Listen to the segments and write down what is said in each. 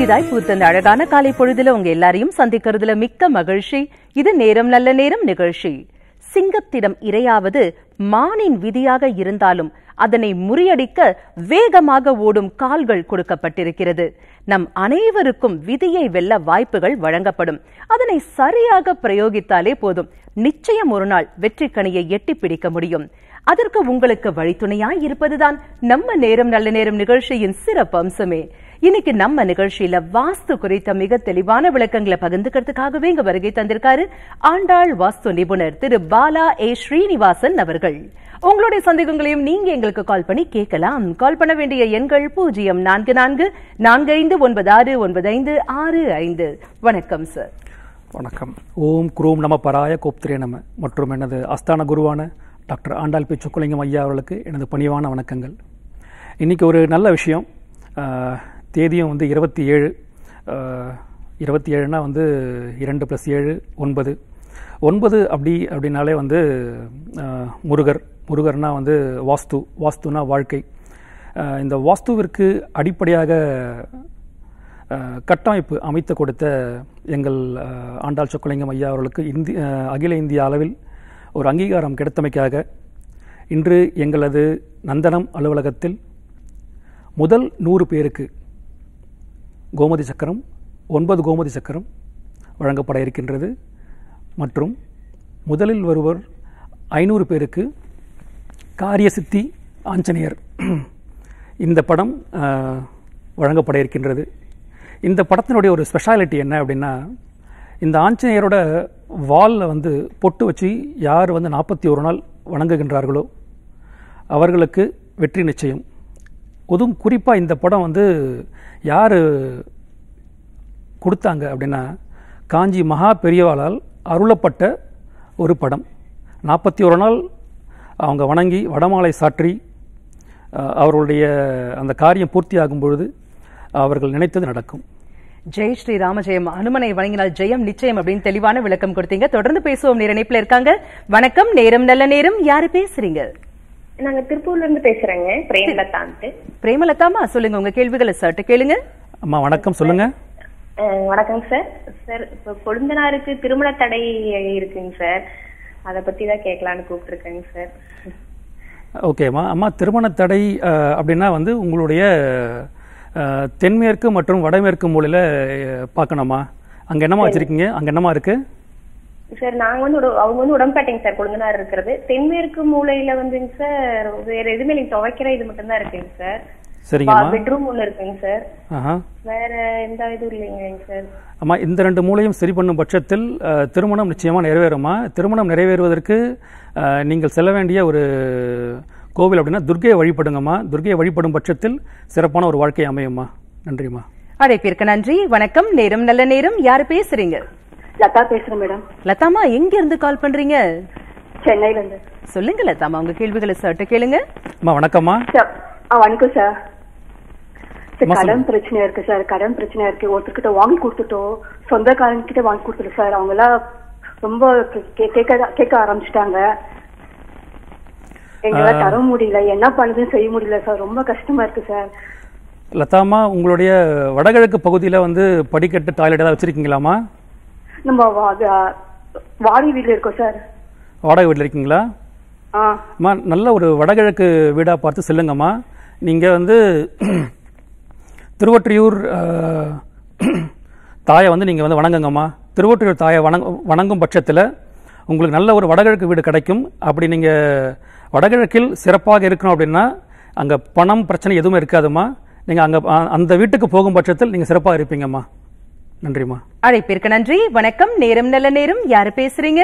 புதிதாய் பூத்த அந்த அழகான காலை பொழுதுல உங்க எல்லாரையும் சந்திக்கிறதுல மிக்க மகிழ்ச்சி இது நேரம் நல்ல நேரம் நிகழ்ச்சி சிங்கத்திடம் இரையாவது மானின் விதியாக இருந்தாலும் அதனை முறியடிக்க வேகமாக ஓடும் கால்கள் கொடுக்கப்பட்டிருக்கிறது நம் அனைவருக்கும் விதியை வெல்ல வாய்ப்புகள் வழங்கப்படும் அதனை சரியாக பிரயோகித்தாலே போதும் நிச்சயம் ஒரு நாள் வெற்றி கனியை எட்டி பிடிக்க முடியும் அதற்கு உங்களுக்கு வழித்துணையாய் இருப்பதுதான் நம்ம நேரம் நல்ல நேரம் நிகழ்ச்சியின் சிறப்பு அம்சமே இன்னைக்கு நம்ம நிகழ்ச்சியில வாஸ்து குறித்த மிக தெளிவான விளக்கங்களை பகிர்ந்துக்கிறதுக்காகவே இங்க வருகை தந்திருக்காரு ஆண்டாள் வாஸ்து நிபுணர் திரு பாலா ஏ ஸ்ரீனிவாசன் அவர்கள் உங்களுடைய சந்தேகங்களையும் நீங்க எங்களுக்கு கால் பண்ணி கேட்கலாம் கால் பண்ண வேண்டிய எண்கள் பூஜ்ஜியம் நான்கு நான்கு நான்கு ஐந்து ஒன்பது ஆறு ஒன்பது ஐந்து ஆறு ஐந்து வணக்கம் சார் வணக்கம் ஓம் குரூம் நம பராய கோப்திரே நம மற்றும் எனது அஸ்தான குருவான டாக்டர் ஆண்டாள் பி சுக்குலிங்கம் ஐயா அவர்களுக்கு எனது பணிவான வணக்கங்கள் இன்றைக்கி ஒரு நல்ல விஷயம் ஆஹ், தேதியும் வந்து இருபத்தி ஏழு இருபத்தி ஏழுனா வந்து இரண்டு ப்ளஸ் ஏழு ஒன்பது ஒன்பது அப்படி அப்படின்னாலே வந்து ஆஹ், முருகர் முருகர்னா வந்து வாஸ்து வாஸ்துனா வாழ்க்கை ஆஹ், இந்த வாஸ்துவிற்கு அடிப்படையாக அஹ், கட்டமைப்பு அமைத்து கொடுத்த எங்கள் அஹ், ஆண்டாள் சொக்கலிங்கம் ஐயா அவர்களுக்கு இந்தி அஹ், அகில இந்திய அளவில் ஒரு அங்கீகாரம் கிடைத்தமைக்காக இன்று எங்களது நந்தனம் அலுவலகத்தில் முதல் நூறு பேருக்கு கோமதி சக்கரம் ஒன்பது கோமதி சக்கரம் வழங்கப்பட இருக்கின்றது மற்றும் முதலில் வருவர் ஐநூறு பேருக்கு காரியசித்தி ஆஞ்சநேயர் இந்த படம் அஹ், வழங்கப்பட இருக்கின்றது இந்த படத்தினுடைய ஒரு ஸ்பெஷாலிட்டி என்ன அப்படின்னா இந்த ஆஞ்சநேயரோட வாலில் வந்து பொட்டு வச்சு யார் வந்து நாற்பத்தி ஒரு நாள் வணங்குகின்றார்களோ அவர்களுக்கு வெற்றி நிச்சயம் அதுவும் குறிப்பாக இந்த படம் வந்து யார் கொடுத்தாங்க அப்படின்னா காஞ்சி மகா பெரியவாளால் அருளப்பட்ட ஒரு படம் நாற்பத்தி ஒரு நாள் அவங்க வணங்கி வடமாலை சாற்றி அஹ், அவர்களுடைய அந்த காரியம் பூர்த்தியாகும் பொழுது அவர்கள் நினைத்தது நடக்கும் ஜெய் ஸ்ரீ ராமஜெயம் அனுமனை வழங்கினால் ஜெயம் நிச்சயம் அப்படின்னு தெளிவான விளக்கம் கொடுத்தீங்க தொடர்ந்து பேசுவோம் நேர இணைப்புல இருக்காங்க வணக்கம் நேரம் நல்ல நேரம் யாரு பேசுறீங்க நாங்க திருப்பூர்ல இருந்து பேசுறேங்க பிரேமலதான்ட்டு பிரேமலதாமா சொல்லுங்க உங்க கேள்விகளை சட்டு கேளுங்க அம்மா வணக்கம் சொல்லுங்கள் அஹ் வணக்கங்க சார் சார் இப்போ கொழுந்தனாருக்கு திருமண தடை இருக்குங்க சார் அத பத்தி தான் கேட்கலான்னு கூப்பிட்டுருக்கேங்க சார் ஓகேம்மா அம்மா திருமண தடை அஹ், அப்படின்னா வந்து உங்களுடைய அஹ், தென்மேற்கு மற்றும் வடமேற்கு மூலையில் பார்க்கணுமா அங்கே என்னம்மா வச்சுருக்கீங்க அங்கே என்னம்மா இருக்குது சார் நாங்க வந்து உட- அவங்க வந்து உடம்பேட்டைங்க சார் கொழுந்தனார் இருக்கிறது தென்மேற்கு மூலையில வந்துங்க சார் வேற எதுவுமே நீங்க துவைக்கிற இது மட்டும் தான் இருக்குங்க சார் சரிங்கம்மா பெட்ரூம் ஒண்ணு இருக்குங்க சார் ஆஹா வேற எந்த இதுவும் இல்லைங்க சார் அம்மா இந்த ரெண்டு மூலையும் சரி பண்ணும் பட்சத்தில் அஹ், திருமணம் நிச்சயமாக நிறைவேறுமா திருமணம் நிறைவேறுவதற்கு அஹ், நீங்கள் செல்ல வேண்டிய ஒரு கோவில் அப்படின்னா துர்க்கையை வழிபடுங்கம்மா துர்க்கையை வழிபடும் பட்சத்தில் சிறப்பான ஒரு வாழ்க்கை அமையும்மா நன்றிம்மா அழைப்பிற்கு நன்றி வணக்கம் நேரம் நல்ல நேரம் யாரு பேசுறீங்க லதா பேசுறேன் மேடம் லதாமா எங்க இருந்து கால் பண்றீங்க சென்னையில இருந்து சொல்லுங்க லதாமா உங்க கேள்விகளை சட்டு கேளுங்க அம்மா வணக்கம்மா சார் ஆ வணக்கம் சார் சார் அம்மா, கடன் சொல்லுங்க. பிரச்சனை இருக்கு சார் கடன் பிரச்சனை இருக்கு ஒருத்தர்கிட்ட வாங்கி கொடுத்துட்டோம் சொந்தக்காரங்க கிட்ட வாங்கி கொடுத்துட்டோம் சார் அவங்க எல்லாம் ரொம்ப கே- கே- கேட்க கேட்க ஆரம்பிச்சிட்டாங்க எங்களால ஆ. தர முடியல என்ன பண்ணுதுன்னு செய்ய முடியல சார் ரொம்ப கஷ்டமா இருக்கு சார் லதாம்மா உங்களுடைய வடகிழக்கு பகுதியில் வந்து படிக்கட்டு டாய்லெட் ஏதாவது வச்சுருக்கீங்களாம்மா நம்ம வா- வா- வாடகை வீட்டுல இருக்கோம் சார் வாடகை வீட்டில் இருக்கீங்களா ஆ அம்மா நல்ல ஒரு வடகிழக்கு வீடாக பார்த்து செல்லுங்கம்மா நீங்கள் வந்து திருவொற்றியூர் அஹ், தாயை வந்து நீங்கள் வந்து வணங்குங்கம்மா திருவொற்றியூர் தாயை வணங்க வணங்கும் பட்சத்தில் உங்களுக்கு நல்ல ஒரு வடகிழக்கு வீடு கிடைக்கும் அப்படி நீங்கள் வடகிழக்கில் சிறப்பாக இருக்கணும் அப்படின்னா அங்கே பணம் பிரச்சனை எதுவுமே இருக்காதும்மா நீங்கள் அங்கே அந்த வீட்டுக்கு போகும் பட்சத்தில் நீங்கள் சிறப்பாக இருப்பீங்கம்மா நன்றிம்மா அழைப்பிற்கு நன்றி வணக்கம் நேரம் நல்ல நேரம் யாரு பேசுறீங்க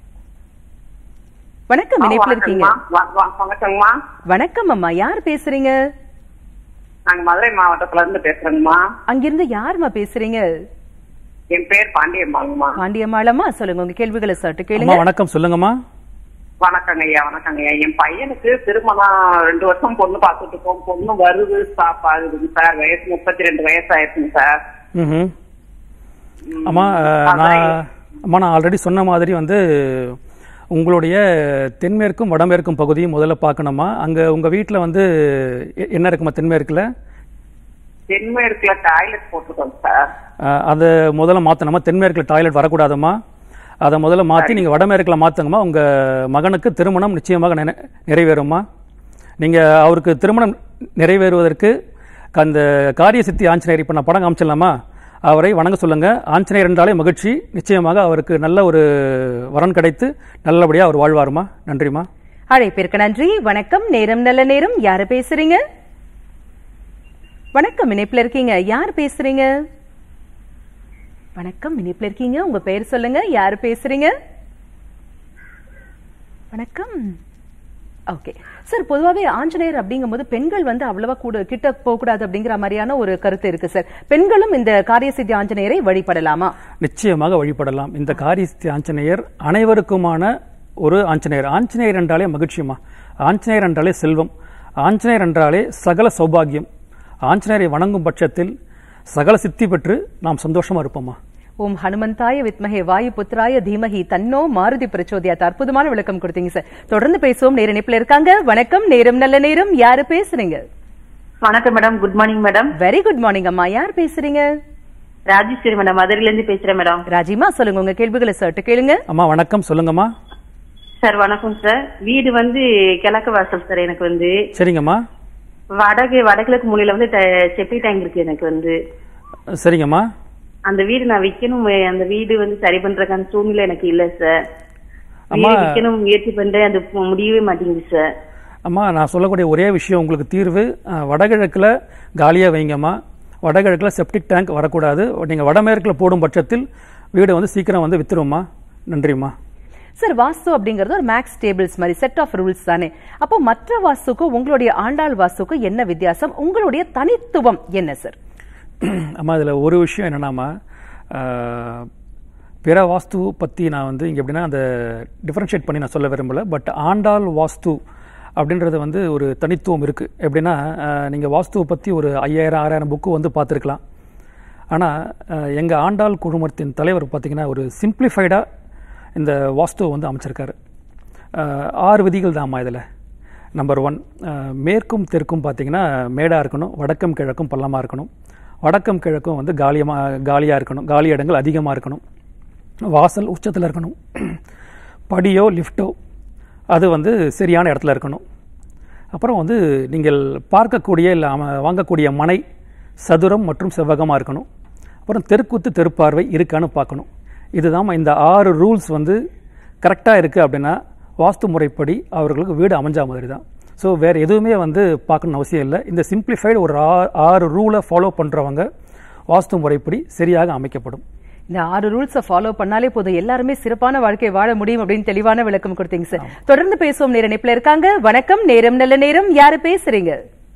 வணக்கம் இணைப்புல இருக்கீங்க வ- வ- வணக்கங்கம்மா வணக்கம் அம்மா யார் பேசுறீங்க நாங்க மதுரை மாவட்டத்துல இருந்து பேசுறேங்கம்மா அங்கிருந்து யாரும்மா பேசுறீங்க என் பேர் பாண்டியம்மாங்கம்மா பாண்டியம்மாளம்மா சொல்லுங்க உங்க கேள்விகளை சட்டு அம்மா கேளுங்க வணக்கம் சொல்லுங்கம்மா வணக்கங்க ஐயா வணக்கங்க ஐயா என் பையனுக்கு திருமணம் ரெண்டு வருஷம் பொண்ணு பார்த்துட்டு இருக்கோம் பொண்ணு வருது ஸ்டாப் ஆகுதுங்க சார் வயசு முப்பத்தி ரெண்டு வயசு ஆயிடுச்சுங்க சார் ம் அம்மா அஹ், நான் அம்மா நான் ஆல்ரெடி சொன்ன மாதிரி வந்து உங்களுடைய தென்மேற்கும் வடமேற்கும் பகுதியும் முதல்ல பார்க்கணுமா அங்கே உங்கள் வீட்டில் வந்து எ- என்ன இருக்குமா தென்மேற்கில் தென்மேற்குல டாய்லெட் போட்டிருக்கோம் சார் அஹ், அதை முதல்ல மாற்றணுமா தென்மேற்கில் டாய்லெட் வரக்கூடாதும்மா அதை முதல்ல மாற்றி நீங்கள் வடமேற்கில் மாற்றுங்கம்மா உங்கள் மகனுக்கு திருமணம் நிச்சயமாக நினை- நிறைவேறும்மா நீங்கள் அவருக்கு திருமணம் நிறைவேறுவதற்கு அந்த காரிய சித்தி ஆஞ்சநேயர் இப்போ நான் படம் காமிச்சிடலாமா அவரை வணங்க சொல்லுங்க ஆஞ்சநேயர் என்றாலே மகிழ்ச்சி நிச்சயமாக அவருக்கு நல்ல ஒரு வரன் கிடைத்து நல்லபடியாக அவர் வாழ்வாருமா நன்றிம்மா அழைப்பிற்கு நன்றி வணக்கம் நேரம் நல்ல நேரம் யாரு பேசுறீங்க வணக்கம் இணைப்புல இருக்கீங்க யார் பேசுறீங்க வணக்கம் இணைப்புல இருக்கீங்க உங்க பெயர் சொல்லுங்க யார் பேசுறீங்க வணக்கம் ஓகே சார் பொதுவாகவே ஆஞ்சநேயர் அப்படிங்கும்போது பெண்கள் வந்து அவ்வளவா கூட கிட்ட போகக்கூடாது அப்படிங்கிற மாதிரியான ஒரு கருத்து இருக்கு சார் பெண்களும் இந்த காரியசித்தி ஆஞ்சநேயரை வழிபடலாமா நிச்சயமாக வழிபடலாம் இந்த காரியஸ்தி ஆஞ்சநேயர் அனைவருக்குமான ஒரு ஆஞ்சநேயர் ஆஞ்சநேயர் என்றாலே மகிழ்ச்சியமா ஆஞ்சநேயர் என்றாலே செல்வம் ஆஞ்சநேயர் என்றாலே சகல சௌபாகியம் ஆஞ்சநேயரை வணங்கும் பட்சத்தில் சகல சித்தி பெற்று நாம் சந்தோஷமா இருப்போமா ஓம் ஹனுமந்தாய வித்மகே வாயு புத்திராய தீமகி தன்னோ மாருதி பிரச்சோதியாத் அற்புதமான விளக்கம் கொடுத்தீங்க சார் தொடர்ந்து பேசுவோம் நேர இணைப்புல இருக்காங்க வணக்கம் நேரம் நல்ல நேரம் யாரு பேசுறீங்க வணக்கம் madam good morning madam very good morning அம்மா யார் பேசுறீங்க ராஜேஸ்வரி மேடம் மதுரையில இருந்து பேசுறேன் மேடம் ராஜிமா சொல்லுங்க உங்க கேள்விகளை சர்ட்டு கேளுங்க அம்மா வணக்கம் சொல்லுங்கம்மா சார் வணக்கம் சார் வீடு வந்து கிழக்கு வாசல் சார் எனக்கு வந்து சரிங்கம்மா வடக்கு வடகிழக்கு மூலையில வந்து ட- செப்பி டேங்க் இருக்கு எனக்கு வந்து சரிங்கம்மா அந்த வீடு நான் விக்கணும் அந்த வீடு வந்து சரி பண்றதுக்கான சூழ்நிலை எனக்கு இல்ல சார் அம்மா. வீடு விக்கணும் முயற்சி பண்றேன் அது முடியவே மாட்டேங்குது சார் அம்மா நான் சொல்லக்கூடிய ஒரே விஷயம் உங்களுக்கு தீர்வு அஹ், வடகிழக்குல காலியாக வைங்கம்மா வடகிழக்குல செப்டிக் டேங்க் வரக்கூடாது நீங்கள் வடமேற்கில் போடும் பட்சத்தில் வீடு வந்து சீக்கிரம் வந்து வித்துரும்மா நன்றிம்மா சார் வாஸ்து அப்படிங்கிறது ஒரு மேக்ஸ் டேபிள்ஸ் மாதிரி செட் ஆஃப் ரூல்ஸ் தானே அப்போ மற்ற வாஸ்துக்கும் உங்களுடைய ஆண்டாள் வாஸ்துக்கும் என்ன வித்தியாசம் உங்களுடைய தனித்துவம் என்ன சார் அம்மா இதில் ஒரு விஷயம் என்னென்னாம்மா அஹ், பிற வாஸ்து பற்றி நான் வந்து இங்கே எப்படின்னா அந்த டிஃப்ரென்ஷியேட் பண்ணி நான் சொல்ல விரும்பல பட் ஆண்டாள் வாஸ்து அப்படின்றது வந்து ஒரு தனித்துவம் இருக்குது எப்படின்னா நீங்கள் வாஸ்துவை பற்றி ஒரு ஐயாயிரம் ஆறாயிரம் புக்கு வந்து பார்த்துருக்கலாம் ஆனால் எங்கள் ஆண்டாள் குழுமத்தின் தலைவர் பார்த்தீங்கன்னா ஒரு சிம்பிளிஃபைடாக இந்த வாஸ்துவை வந்து அமைச்சிருக்காரு அஹ், ஆறு விதிகள் தான்மா இதில் நம்பர் ஒன் மேற்கும் தெற்கும் பார்த்தீங்கன்னா மேடாக இருக்கணும் வடக்கும் கிழக்கும் பள்ளமாக இருக்கணும் வடக்கும் கிழக்கும் வந்து காலியமாக காலியாக இருக்கணும் காலி இடங்கள் அதிகமாக இருக்கணும் வாசல் உச்சத்தில் இருக்கணும் படியோ லிஃப்ட்டோ அது வந்து சரியான இடத்துல இருக்கணும் அப்புறம் வந்து நீங்கள் பார்க்கக்கூடிய இல்லை அம- வாங்கக்கூடிய மனை சதுரம் மற்றும் செவ்வகமாக இருக்கணும் அப்புறம் தெருக்குத்து தெருப்பார்வை இருக்கான்னு பார்க்கணும் இதுதான் இந்த ஆறு ரூல்ஸ் வந்து கரெக்டாக இருக்குது அப்படின்னா வாஸ்து முறைப்படி அவர்களுக்கு வீடு அமைஞ்சா மாதிரி தான் ஸோ வேறு எதுவுமே வந்து பார்க்கணும்னு அவசியம் இல்லை இந்த சிம்பிளிஃபைடு ஒரு ஆ- ஆறு ரூலை ஃபாலோ பண்ணுறவங்க வாஸ்து முறைப்படி சரியாக அமைக்கப்படும் இந்த ஆறு ரூல்ஸை ஃபாலோ பண்ணாலே போதும் எல்லாருமே சிறப்பான வாழ்க்கை வாழ முடியும் அப்படின்னு தெளிவான விளக்கம் கொடுத்தீங்க சார் தொடர்ந்து பேசுவோம் நேர இணைப்புல இருக்காங்க வணக்கம் நேரம் நல்ல நேரம் யாரு பேசுறீங்க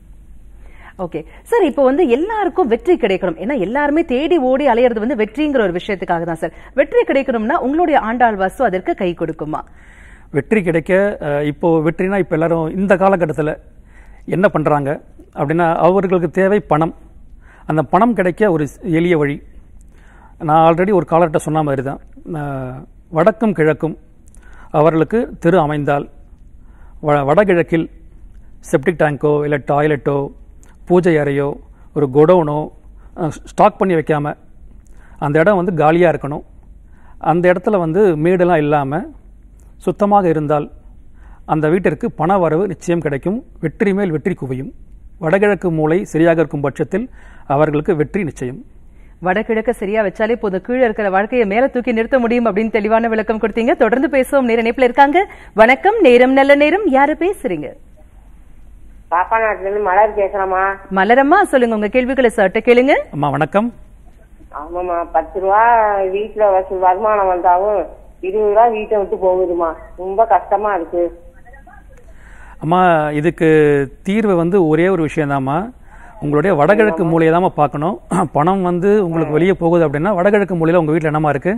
ஓகே சார் இப்போ வந்து எல்லாருக்கும் வெற்றி கிடைக்கணும் ஏன்னா எல்லாருமே தேடி ஓடி அலையிறது வந்து வெற்றிங்கிற ஒரு விஷயத்துக்காக தான் சார் வெற்றி கிடைக்கணும்னா உங்களுடைய ஆண்டாள் வாஸ்து அதற்கு கை கொடுக்குமா வெற்றி கிடைக்க அஹ், இப்போ வெற்றினா இப்போ எல்லாரும் இந்த காலகட்டத்தில் என்ன பண்ணுறாங்க அப்படின்னா அவர்களுக்கு தேவை பணம் அந்த பணம் கிடைக்க ஒரு ஸ்- எளிய வழி நான் ஆல்ரெடி ஒரு காலர்கிட்ட சொன்ன மாதிரி தான் அஹ், வடக்கும் கிழக்கும் அவர்களுக்கு தெரு அமைந்தால் வ வடகிழக்கில் செப்டிக் டேங்கோ இல்லை டாய்லெட்டோ பூஜை அறையோ ஒரு குடோனோ ஸ்டாக் பண்ணி வைக்காம அந்த இடம் வந்து காலியாக இருக்கணும் அந்த இடத்துல வந்து மேடெல்லாம் இல்லாமல் சுத்தமாக இருந்தால் அந்த வீட்டிற்கு பண வரவு நிச்சயம் கிடைக்கும் வெற்றி மேல் வெற்றி குவியும் வடகிழக்கு மூலை சரியாக இருக்கும் பட்சத்தில் அவர்களுக்கு வெற்றி நிச்சயம் வடகிழக்க சரியா வச்சாலே போதும் கீழே இருக்கிற வாழ்க்கையை மேல தூக்கி நிறுத்த முடியும் அப்படின்னு தெளிவான விளக்கம் கொடுத்தீங்க தொடர்ந்து பேசுவோம் நேர இணைப்புல இருக்காங்க வணக்கம் நேரம் நல்ல நேரம் யாரு பேசுறீங்க பாப்பா நாட்டுல இருந்து மலர் பேசுறேம்மா மலரம்மா சொல்லுங்க உங்க கேள்விகளை சட்ட கேளுங்க அம்மா வணக்கம் ஆமாம்மா பத்து ரூபா வீட்டுல வசூல் வருமானம் வந்தாவும் இருபது ரூபா வீட்டை விட்டு போகுதுமா ரொம்ப கஷ்டமா இருக்கு அம்மா இதுக்கு தீர்வு வந்து ஒரே ஒரு விஷயம்தாம்மா உங்களுடைய வடகிழக்கு மூலையை தாம்மா பார்க்கணும் பணம் வந்து உங்களுக்கு வெளியே போகுது அப்படின்னா வடகிழக்கு மூலையில் உங்கள் வீட்டில் என்னம்மா இருக்குது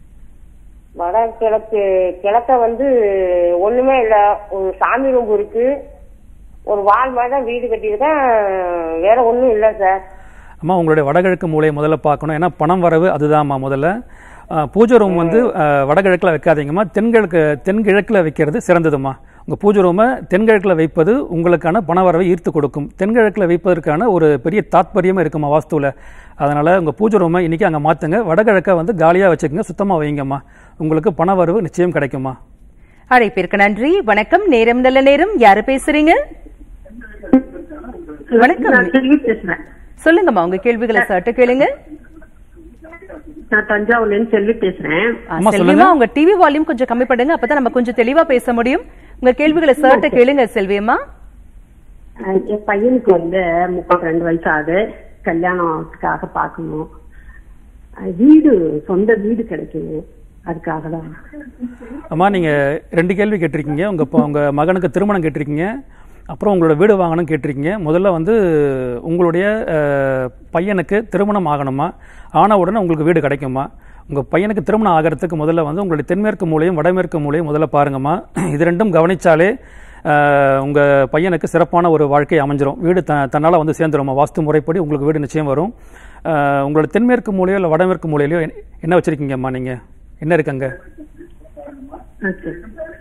வட கிழக்கு கிழக்க வந்து ஒண்ணுமே இல்ல ஒரு சாமி ரூம் இருக்கு ஒரு வால் மாதிரி தான் வீடு கட்டியிருக்கேன் வேற ஒண்ணும் இல்ல சார் அம்மா உங்களுடைய வடகிழக்கு மூலையை முதல்ல பார்க்கணும் ஏன்னா பணம் வரவு அதுதான்மா முதல்ல அஹ், பூஜை ரூம் வந்து அஹ், வடகிழக்குல வைக்காதீங்கம்மா தென்கிழக்கு தென்கிழக்கில் வைக்கிறது சிறந்ததும்மா உங்கள் பூஜை ரூமை தென்கிழக்கில் வைப்பது உங்களுக்கான பணவரவை ஈர்த்து கொடுக்கும் தென்கிழக்கில் வைப்பதற்கான ஒரு பெரிய தாத்பரியமே இருக்குமா வாஸ்துவில் அதனால் உங்கள் பூஜை ரூமை இன்றைக்கி அங்கே மாற்றுங்க வடகிழக்க வந்து காலியாக வச்சுக்கோங்க சுத்தமாக வைங்கம்மா உங்களுக்கு பணவரவு நிச்சயம் கிடைக்குமா அழைப்பிற்கு நன்றி வணக்கம் நேரம் நல்ல நேரம் யாரு பேசுறீங்க வணக்கம் நான் செல்வி பேசுறேன் சொல்லுங்கம்மா உங்க கேள்விகளை சட்டு கேளுங்க நான் தஞ்சாவூர்ல இருந்து செல்வி பேசுறேன் ஆ, அம்மா, செல்விமா சொல்லுங்க. உங்க டிவி வால்யூம் கொஞ்சம் கம்மி பண்ணுங்க அப்பதான் நம்ம கொஞ்சம் தெளிவா பேச முடியும் உங்க கேள்விகளை சர்ட்ட கேளுங்க செல்வியம்மா அஹ் என் பையனுக்கு வந்து முப்பத்தி ரெண்டு வயசு ஆகுது கல்யாணத்துக்காக பார்க்கணும் அஹ் வீடு சொந்த வீடு கிடைக்கணும் அதுக்காக தான் அம்மா நீங்கள் ரெண்டு கேள்வி கேட்டிருக்கீங்க உங்கள் உங்கள் மகனுக்கு திருமணம் கேட்டிருக்கீங்க அப்புறம் உங்களோட வீடு வாங்கணும் கேட்டிருக்கீங்க முதல்ல வந்து உங்களுடைய அஹ், பையனுக்கு திருமணம் ஆகணுமா ஆன உடனே உங்களுக்கு வீடு கிடைக்குமா உங்கள் பையனுக்கு திருமணம் ஆகிறதுக்கு முதல்ல வந்து உங்களுடைய தென்மேற்கு மூலையும் வடமேற்கு மூலையும் முதல்ல பாருங்கம்மா இது ரெண்டும் கவனிச்சாலே அஹ், உங்க பையனுக்கு சிறப்பான ஒரு வாழ்க்கை அமைஞ்சிரும் வீடு த தன்னால் வந்து சேர்ந்துருமா வாஸ்து முறைப்படி உங்களுக்கு வீடு நிச்சயம் வரும் அஹ், உங்களோட தென்மேற்கு மூலையோ இல்லை வடமேற்கு மூலையிலையோ என்ன- என்ன வச்சிருக்கீங்கம்மா நீங்கள் என்ன இருக்குங்க ஓகே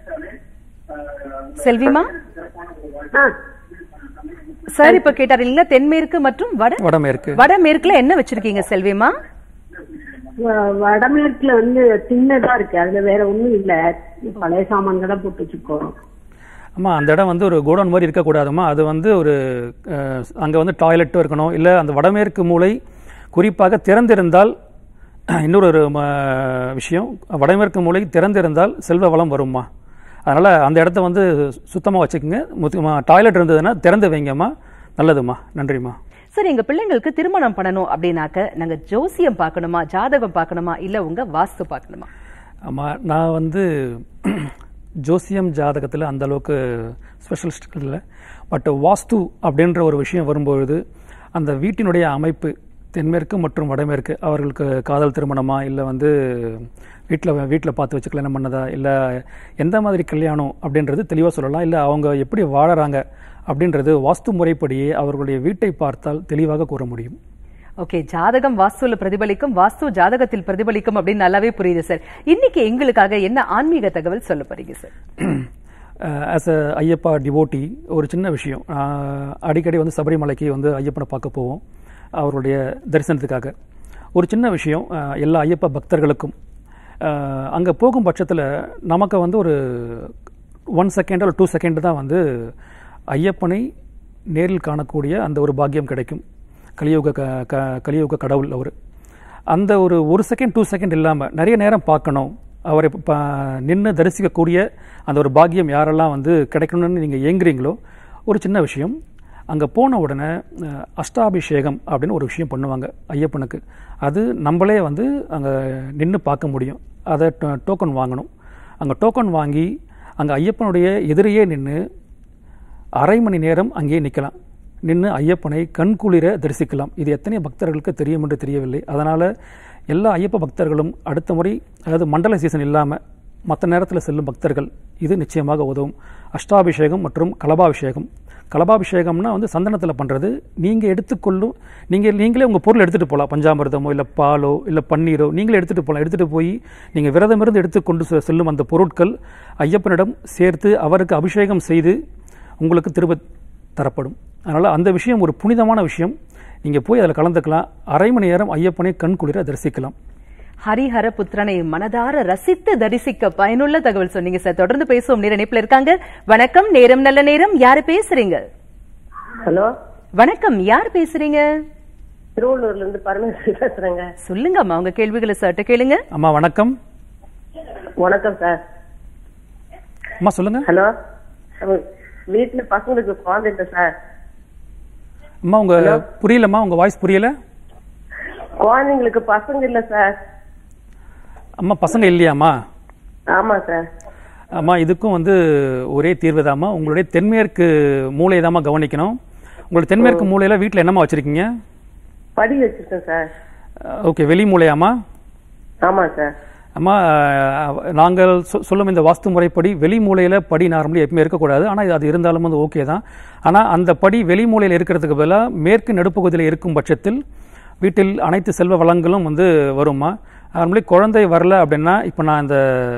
செல்விமா ஆ சார் இப்ப கேட்டார் இல்ல தென்மேற்கு மற்றும் வட வடமேற்கு வடமேற்குல என்ன வச்சிருக்கீங்க செல்வியம்மா வ- வடமேற்குல வந்து சின்னதா இருக்கு அதுல வேற ஒண்ணும் இல்ல பழைய சாமான்கள் தான் போட்டு வச்சுக்கோம் அம்மா அந்த இடம் வந்து ஒரு கோடவுன் மாதிரி இருக்கக்கூடாதும்மா அது வந்து ஒரு அஹ், அங்க வந்து டாய்லெட்டும் இருக்கணும் இல்லை அந்த வடமேற்கு மூலை குறிப்பாக திறந்திருந்தால் இன்னொரு ஒரு ம, விஷயம் வடமேற்கு மூலை திறந்திருந்தால் செல்வ வளம் வரும்மா அதனால் அந்த இடத்த வந்து சுத்தமாக வச்சுக்கோங்க முக்கியமாக டாய்லெட் இருந்ததுன்னா திறந்து வைங்கம்மா நல்லதும்மா நன்றிம்மா சார் எங்க பிள்ளைங்களுக்கு திருமணம் பண்ணணும் அப்படின்னாக்க நாங்க ஜோசியம் பார்க்கணுமா ஜாதகம் பார்க்கணுமா இல்ல உங்க வாஸ்து பார்க்கணுமா ஆமாம் நான் வந்து ஜோசியம் ஜாதகத்தில் அந்த அளவுக்கு ஸ்பெஷலிஸ்ட் இல்லை பட் வாஸ்து அப்படின்ற ஒரு விஷயம் வரும்பொழுது அந்த வீட்டினுடைய அமைப்பு தென்மேற்கு மற்றும் வடமேற்கு அவர்களுக்கு காதல் திருமணமா இல்லை வந்து வீட்டில் வீட்டில் பார்த்து வச்சு கல்யாணம் பண்ணதா இல்லை எந்த மாதிரி கல்யாணம் அப்படின்றது தெளிவாக சொல்லலாம் இல்லை அவங்க எப்படி வாழறாங்க அப்படின்றது வாஸ்து முறைப்படியே அவர்களுடைய வீட்டை பார்த்தால் தெளிவாக கூற முடியும் ஓகே ஜாதகம் வாஸ்துல பிரதிபலிக்கும் வாஸ்து ஜாதகத்தில் பிரதிபலிக்கும் அப்படின்னு நல்லாவே புரியுது சார் இன்னைக்கு எங்களுக்காக என்ன ஆன்மீக தகவல் சொல்ல போறீங்க sir as a Ayyappa devotee ஒரு சின்ன விஷயம் ஆஹ் அடிக்கடி வந்து சபரிமலைக்கு வந்து ஐயப்பனை பார்க்க போவோம் அவருடைய தரிசனத்துக்காக ஒரு சின்ன விஷயம் ஆஹ் எல்லா ஐயப்ப பக்தர்களுக்கும் அங்கே போகும் பட்சத்தில் நமக்கு வந்து ஒரு ஒன் செகண்ட் ஒரு டூ செகண்ட் தான் வந்து ஐயப்பனை நேரில் காணக்கூடிய அந்த ஒரு பாக்கியம் கிடைக்கும் கலியுக க க கலியுக கடவுள் அவர் அந்த ஒரு ஒரு செகண்ட் டூ செகண்ட் இல்லாமல் நிறைய நேரம் பார்க்கணும் அவரை நின்று தரிசிக்கக்கூடிய அந்த ஒரு பாக்கியம் யாரெல்லாம் வந்து கிடைக்கணும்னு நீங்கள் ஏங்குறீங்களோ ஒரு சின்ன விஷயம் அங்கே போன உடனே அஹ், அஷ்டாபிஷேகம் அப்படின்னு ஒரு விஷயம் பண்ணுவாங்க ஐயப்பனுக்கு அது நம்மளே வந்து அங்கே நின்று பார்க்க முடியும் அதை டோக்கன் வாங்கணும் அங்கே டோக்கன் வாங்கி அங்கே ஐயப்பனுடைய எதிரையே நின்று அரை மணி நேரம் அங்கேயே நிற்கலாம் நின்று ஐயப்பனை கண்குளிர தரிசிக்கலாம் இது எத்தனை பக்தர்களுக்கு தெரியும் என்று தெரியவில்லை அதனால் எல்லா ஐயப்ப பக்தர்களும் அடுத்த முறை அதாவது மண்டல சீசன் இல்லாமல் மற்ற நேரத்தில் செல்லும் பக்தர்கள் இது நிச்சயமாக உதவும் அஷ்டாபிஷேகம் மற்றும் கலபாபிஷேகம் கலபாபிஷேகம்னா வந்து சந்தனத்தில் பண்ணுறது நீங்கள் எடுத்துக்கொள்ளும் நீங்கள் நீங்களே உங்கள் பொருள் எடுத்துகிட்டு போகலாம் பஞ்சாமிர்தமோ இல்லை பாலோ இல்லை பன்னீரோ நீங்களே எடுத்துகிட்டு போகலாம் எடுத்துகிட்டு போய் நீங்கள் விரதமிருந்து எடுத்துக்கொண்டு செ- செல்லும் அந்த பொருட்கள் ஐயப்பனிடம் சேர்த்து அவருக்கு அபிஷேகம் செய்து உங்களுக்கு திரும்ப தரப்படும் அதனால் அந்த விஷயம் ஒரு புனிதமான விஷயம் நீங்கள் போய் அதில் கலந்துக்கலாம் அரை மணி நேரம் ஐயப்பனை கண்குளிர தரிசிக்கலாம் ஹரிஹர புத்திரனை மனதார ரசித்து தரிசிக்க பயனுள்ள தகவல் சொன்னீங்க சார் தொடர்ந்து பேசுவோம் நேர இணைப்புல இருக்காங்க வணக்கம் நேரம் நல்ல நேரம் யாரு பேசுறீங்க ஹலோ வணக்கம் யார் பேசுறீங்க திருவள்ளூர்ல இருந்து பரமேஸ்வரி பேசுறேங்க சொல்லுங்கம்மா உங்க கேள்விகளை சட்ட கேளுங்க அம்மா வணக்கம் வணக்கம் சார் அம்மா சொல்லுங்கள் ஹலோ வீட்டுல பசங்களுக்கு குழந்தை இல்லை சார் அம்மா உங்கள் புரியலம்மா உங்கள் வாய்ஸ் புரியல குழந்தைங்களுக்கு பசங்க இல்ல சார் அம்மா பசங்க இல்லையாம்மா ஆமா சார் அம்மா இதுக்கும் வந்து ஒரே தீர்வு தாம்மா உங்களுடைய தென்மேற்கு மூலையை தாம்மா கவனிக்கணும் உங்களுடைய தென்மேற்கு மூலையில் வீட்டில் என்னம்மா வச்சுருக்கீங்க படி வச்சிருக்கேன் சார் ஓகே வெளி மூலையாம்மா ஆமா சார் அம்மா அஹ், நாங்கள் சொ- சொல்லும் இந்த வாஸ்து முறைப்படி வெளி மூலையில் படி நார்மலி எப்பவுமே இருக்கக்கூடாது ஆனால் அது இருந்தாலும் வந்து ஓகே தான் ஆனால் அந்த படி வெளி மூலையில் இருக்கிறதுக்கு பதிலாக மேற்கு நடுப்பகுதியில் இருக்கும் பட்சத்தில் வீட்டில் அனைத்து செல்வ வளங்களும் வந்து வருமா நார்மலி குழந்தை வரல அப்படின்னா இப்போ நான் இந்த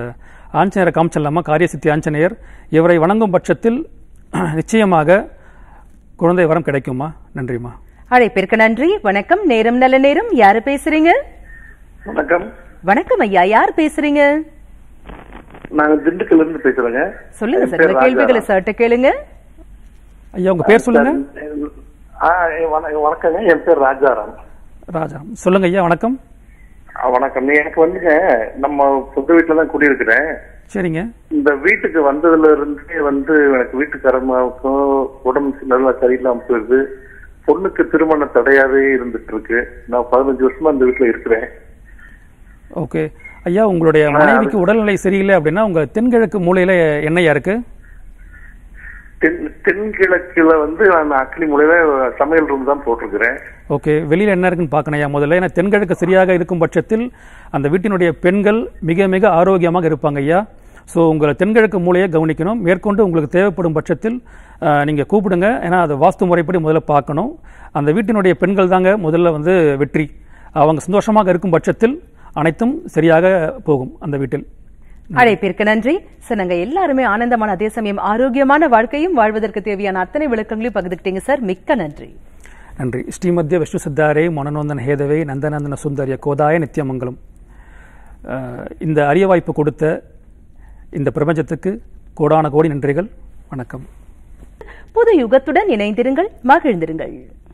ஆஞ்சநேயரை காமிச்சிடலாமா காரியசித்தி ஆஞ்சநேயர் இவரை வணங்கும் பட்சத்தில் நிச்சயமாக குழந்தை வரம் கிடைக்குமா நன்றிம்மா அழைப்பிற்கு நன்றி வணக்கம் நேரம் நல்ல நேரம் யாரு பேசுறீங்க வணக்கம் வணக்கம் ஐயா யார் பேசுறீங்க நாங்க திண்டுக்கல்ல இருந்து பேசுறேங்க சொல்லுங்க என் சார் பேர் இந்த கேள்விகளை ராஜாராம். சர்ட்ட கேளுங்க ஐயா உங்க பேர் சொல்லுங்க ஆ, என் வண- வணக்கங்க என் பேர் ராஜாராம் ராஜா சொல்லுங்க ஐயா வணக்கம் ஆ, வணக்கம் எனக்கு வந்துங்க நம்ம சொந்த வீட்டுல தான் குடியிருக்கிறேன் சரிங்க இந்த வீட்டுக்கு வந்ததுல இருந்தே வந்து எனக்கு வீட்டுக்காரமாவுக்கும் உடம்பு நல்லா சரியில்லாம போயிருது பொண்ணுக்கு திருமண தடையாவே இருந்துட்டு இருக்கு நான் பதினஞ்சு வருஷமா இந்த வீட்டுல இருக்கிறேன் ஓகே ஐயா உங்களுடைய மனைவிக்கு உடல்நிலை சரியில்லை அப்படின்னா உங்க தென்கிழக்கு மூலையில என்னையா இருக்கு தென் தென்கிழக்குல வந்து நான் அக்னி முறையில சமையல் ரூம் தான் போட்டிருக்கிறேன் ஓகே வெளியில என்ன இருக்குன்னு பார்க்கணும் ஐயா முதல்ல ஏன்னா தென்கிழக்கு சரியாக இருக்கும் பட்சத்தில் அந்த வீட்டினுடைய பெண்கள் மிக மிக ஆரோக்கியமாக இருப்பாங்க ஐயா ஸோ உங்களை தென்கிழக்கு மூலையை கவனிக்கணும் மேற்கொண்டு உங்களுக்கு தேவைப்படும் பட்சத்தில் அஹ், நீங்க கூப்பிடுங்க ஏன்னா அது வாஸ்து முறைப்படி முதல்ல பார்க்கணும் அந்த வீட்டினுடைய பெண்கள் தாங்க முதல்ல வந்து வெற்றி அவங்க சந்தோஷமாக இருக்கும் பட்சத்தில் அனைத்தும் சரியாக போகும் அந்த வீட்டில் அழைப்பிற்கு நன்றி சார் நாங்க எல்லாருமே ஆனந்தமான அதே சமயம் ஆரோக்கியமான வாழ்க்கையும் வாழ்வதற்கு தேவையான அத்தனை விளக்கங்களையும் பகிர்ந்துக்கிட்டீங்க சார் மிக்க நன்றி நன்றி ஸ்ரீமத்திய விஷ்ணு சித்தாரே மனநோந்தன் ஹேதவே நந்தநந்தன சுந்தரிய கோதாய நித்தியமங்கலம் அஹ், இந்த அரிய வாய்ப்பு கொடுத்த இந்த பிரபஞ்சத்துக்கு கோடான கோடி நன்றிகள் வணக்கம் புது யுகத்துடன் இணைந்திருங்கள் மகிழ்ந்திருங்கள்